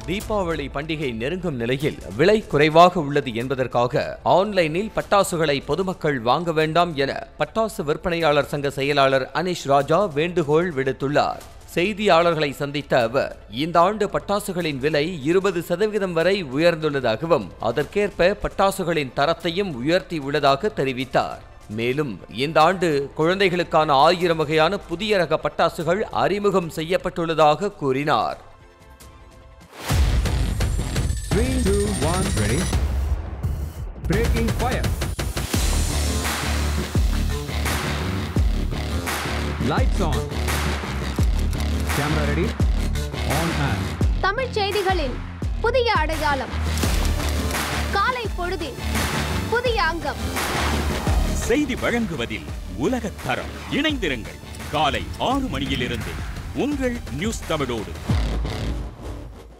தீபாவளி பண்டிகை நெருங்கும் நிலையில் விலை குறைவாக உள்ளது என்பதற்காக ஆன்லைனில் பட்டாசுகளை பொதுமக்கள் வாங்க வேண்டாம் என பட்டாசு விற்பனையாளர் சங்க செயலாளர் அனிஷ் ராஜா வேண்டுகோள் விடுத்துள்ளார் செய்தியாளர்களை சந்தித்த அவர் இந்த ஆண்டு பட்டாசுகளின் விலை இருபது சதவீதம் வரை உயர்ந்துள்ளதாகவும் அதற்கேற்ப பட்டாசுகளின் தரத்தையும் உயர்த்தி உள்ளதாக தெரிவித்தார் மேலும் இந்த ஆண்டு குழந்தைகளுக்கான ஆயிரம் வகையான புதிய ரக பட்டாசுகள் அறிமுகம் செய்யப்பட்டுள்ளதாக கூறினார் Three, two, one, ready. Breaking fire. Lights on. Camera ready. On and. தமிழ்ச் செய்திகளின் புதிய அடையாளம் காலை பொழுதில் புதிய அங்கம் செய்தி வழங்குவதில் உலகத் தரம் இணைந்திருங்கள் காலை ஆறு மணியிலிருந்து உங்கள் நியூஸ் தமிழோடு